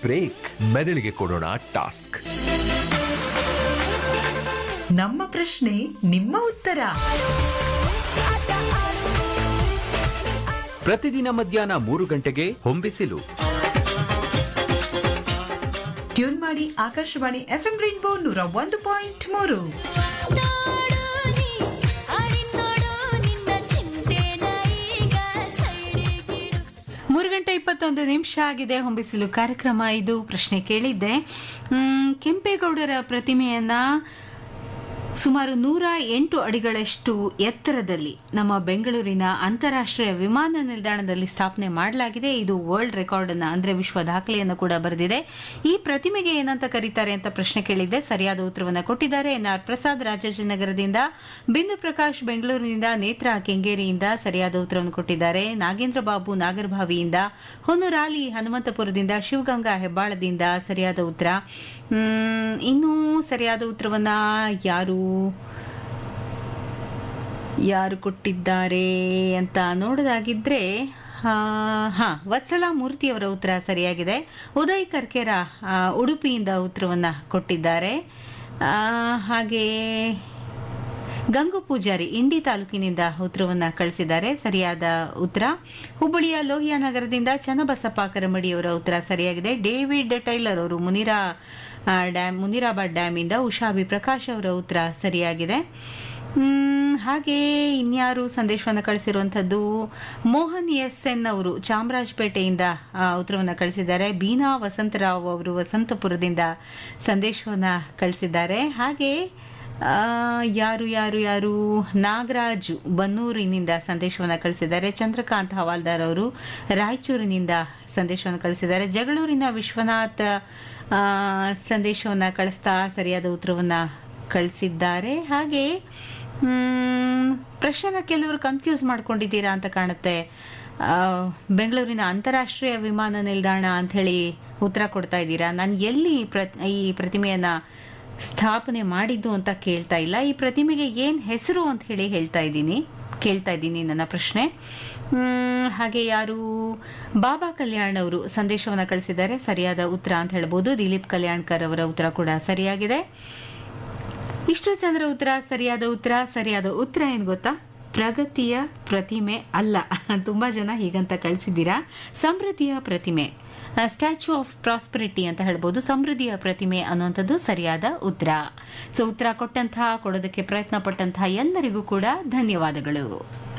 break ಮೆದುಳಿಗೆ ಕೊಡೋಣ task ನಮ್ಮ ಪ್ರಶ್ನೆ ನಿಮ್ಮ ಉತ್ತರ ಪ್ರತಿದಿನ ಮಧ್ಯಾಹ್ನ ಮೂರು ಗಂಟೆಗೆ ಹೊಂಬಿಸಿಲು ಟ್ಯೂನ್ ಮಾಡಿ ಆಕಾಶವಾಣಿ ಎಫ್ಎಂ ರೈನ್ಬೋ ನೂರ ಒಂದು ಪಾಯಿಂಟ್ ಮೂರು ನೋಡು ನೀ ಅಳಿನೋಡು ನಿನ್ನ ಚಿಂತೆನ ಈಗ ಸೈಡಿಗಿಡು ಮೂರು ಗಂಟೆ ಇಪ್ಪತ್ತೊಂದು ನಿಮಿಷ ಆಗಿದೆ ಹೊಂಬಿಸಿಲು ಕಾರ್ಯಕ್ರಮ ಇದು ಪ್ರಶ್ನೆ ಕೇಳಿದ್ದೆ ಮ್, ಕೆಂಪೇಗೌಡರ ಪ್ರತಿಮೆಯನ್ನ ಸುಮಾರು ನೂರ ಎಂಟು ಅಡಿಗಳಷ್ಟು ಎತ್ತರದಲ್ಲಿ ನಮ್ಮ ಬೆಂಗಳೂರಿನ ಅಂತಾರಾಷ್ಟ್ರೀಯ ವಿಮಾನ ನಿಲ್ದಾಣದಲ್ಲಿ ಸ್ಥಾಪನೆ ಮಾಡಲಾಗಿದೆ ಇದು ವರ್ಲ್ಡ್ ರೆಕಾರ್ಡ್ ಅನ್ನ ಅಂದ್ರೆ ವಿಶ್ವ ದಾಖಲೆಯನ್ನು ಕೂಡ ಬರೆದಿದೆ ಈ ಪ್ರತಿಮೆಗೆ ಏನಂತ ಕರೀತಾರೆ ಅಂತ ಪ್ರಶ್ನೆ ಕೇಳಿದ್ದೆ ಸರಿಯಾದ ಉತ್ತರವನ್ನು ಕೊಟ್ಟಿದ್ದಾರೆ ಎನ್ ಆರ್ ಪ್ರಸಾದ್ ರಾಜಾಜಿನಗರದಿಂದ ಬಿಂದು ಪ್ರಕಾಶ್ ಬೆಂಗಳೂರಿನಿಂದ ನೇತ್ರ ಕೆಂಗೇರಿಯಿಂದ ಸರಿಯಾದ ಉತ್ತರವನ್ನು ಕೊಟ್ಟಿದ್ದಾರೆ ನಾಗೇಂದ್ರ ಬಾಬು ನಾಗರಭಾವಿಯಿಂದ ಹೊನ್ನೂರಾಲಿ ಹನುಮಂತಪುರದಿಂದ ಶಿವಗಂಗಾ ಹೆಬ್ಬಾಳದಿಂದ ಸರಿಯಾದ ಉತ್ತರ ಮ್, ಇನ್ನೂ ಸರಿಯಾದ ಉತ್ತರವನ್ನ ಯಾರು ಯಾರು ಕೊಟ್ಟಿದ್ದಾರೆ ಅಂತ ನೋಡೋದಾಗಿದ್ರೆ ಆ, ಹಾ ವತ್ಸಲ ಮೂರ್ತಿ ಅವರ ಉತ್ತರ ಸರಿಯಾಗಿದೆ ಉದಯ್ ಕರ್ಕೆರ ಆ, ಉಡುಪಿಯಿಂದ ಉತ್ತರವನ್ನ ಕೊಟ್ಟಿದ್ದಾರೆ ಆ, ಹಾಗೆ ಗಂಗು ಪೂಜಾರಿ ಇಂಡಿ ತಾಲೂಕಿನಿಂದ ಉತ್ತರವನ್ನ ಕಳಿಸಿದ್ದಾರೆ ಸರಿಯಾದ ಉತ್ತರ ಹುಬ್ಬಳ್ಳಿಯ ಲೋಹಿಯಾ ನಗರದಿಂದ ಚನ್ನಬಸಪ್ಪ ಕರಮಡಿಯವರ ಉತ್ತರ ಸರಿಯಾಗಿದೆ ಡೇವಿಡ್ ಟೈಲರ್ ಅವರು ಮುನಿರಾ ಆ, ಡ್ಯಾಮ್ ಮುನಿರಾಬಾದ್ ಡ್ಯಾಮ್ ಇಂದ ಉಷಾ ಬಿ ಪ್ರಕಾಶ್ ಅವರ ಉತ್ತರ ಸರಿಯಾಗಿದೆ ಮ್, ಹಾಗೆ ಇನ್ಯಾರು ಸಂದೇಶವನ್ನು ಕಳಿಸಿರುವಂಥದ್ದು ಮೋಹನ್ ಎಸ್ ಎನ್ ಅವರು ಚಾಮರಾಜಪೇಟೆಯಿಂದ ಆ, ಉತ್ತರವನ್ನು ಕಳಿಸಿದ್ದಾರೆ ಬೀನಾ ವಸಂತರಾವ್ ಅವರು ವಸಂತಪುರದಿಂದ ಸಂದೇಶವನ್ನು ಕಳಿಸಿದ್ದಾರೆ ಹಾಗೆ ಆ, ಯಾರು ಯಾರು ಯಾರು ನಾಗರಾಜು ಬನ್ನೂರಿನಿಂದ ಸಂದೇಶವನ್ನು ಕಳಿಸಿದ್ದಾರೆ ಚಂದ್ರಕಾಂತ್ ಹವಾಲ್ದಾರ್ ಅವರು ರಾಯಚೂರಿನಿಂದ ಸಂದೇಶವನ್ನು ಕಳಿಸಿದ್ದಾರೆ ಜಗಳೂರಿನ ವಿಶ್ವನಾಥ್ ಆ, ಸಂದೇಶವನ್ನು ಕಳಿಸ್ತಾ ಸರಿಯಾದ ಉತ್ತರವನ್ನು ಕಳಿಸಿದ್ದಾರೆ ಹಾಗೆ ಮ್, ಪ್ರಶ್ನೆನ ಕೆಲವರು ಕನ್ಫ್ಯೂಸ್ ಮಾಡ್ಕೊಂಡಿದ್ದೀರಾ ಅಂತ ಕಾಣುತ್ತೆ ಆ, ಬೆಂಗಳೂರಿನ ಅಂತಾರಾಷ್ಟ್ರೀಯ ವಿಮಾನ ನಿಲ್ದಾಣ ಅಂತ ಹೇಳಿ ಉತ್ತರ ಕೊಡ್ತಾ ಇದ್ದೀರಾ ನಾನು ಎಲ್ಲಿ ಪ್ರ- ಈ ಪ್ರತಿಮೆಯನ್ನ ಸ್ಥಾಪನೆ ಮಾಡಿದ್ದು ಅಂತ ಕೇಳ್ತಾ ಇಲ್ಲ ಈ ಪ್ರತಿಮೆಗೆ ಏನ್ ಹೆಸರು ಅಂತ ಹೇಳಿ ಹೇಳ್ತಾ ಇದ್ದೀನಿ ಕೇಳ್ತಾ ಇದ್ದೀನಿ ನನ್ನ ಪ್ರಶ್ನೆ ಮ್, ಹಾಗೆ ಯಾರು ಬಾಬಾ ಕಲ್ಯಾಣ್ ಅವರು ಸಂದೇಶವನ್ನು ಕಳಿಸಿದ್ದಾರೆ ಸರಿಯಾದ ಉತ್ತರ ಅಂತ ಹೇಳ್ಬೋದು ದಿಲೀಪ್ ಕಲ್ಯಾಣ್ಕರ್ ಅವರ ಉತ್ತರ ಕೂಡ ಸರಿಯಾಗಿದೆ ಇಷ್ಟು ಚಂದ್ರ ಉತ್ತರ ಸರಿಯಾದ ಉತ್ತರ ಸರಿಯಾದ ಉತ್ತರ ಏನ್ ಗೊತ್ತಾ ಪ್ರಗತಿಯ ಪ್ರತಿಮೆ ಅಲ್ಲ ತುಂಬಾ ಜನ ಹೀಗಂತ ಕಳಿಸಿದ್ದೀರಾ ಸಮೃದ್ಧಿಯ ಪ್ರತಿಮೆ ಸ್ಟ್ಯಾಚ್ಯೂ ಆಫ್ ಪ್ರಾಸ್ಪರಿಟಿ ಅಂತ ಹೇಳ್ಬೋದು ಸಮೃದ್ಧಿಯ ಪ್ರತಿಮೆ ಅನ್ನುವಂಥದ್ದು ಸರಿಯಾದ ಉತ್ತರ ಸೊ ಉತ್ತರ ಕೊಟ್ಟಂತಹ ಕೊಡೋದಕ್ಕೆ ಪ್ರಯತ್ನ ಪಟ್ಟಂತಹ ಎಲ್ಲರಿಗೂ ಕೂಡ ಧನ್ಯವಾದಗಳು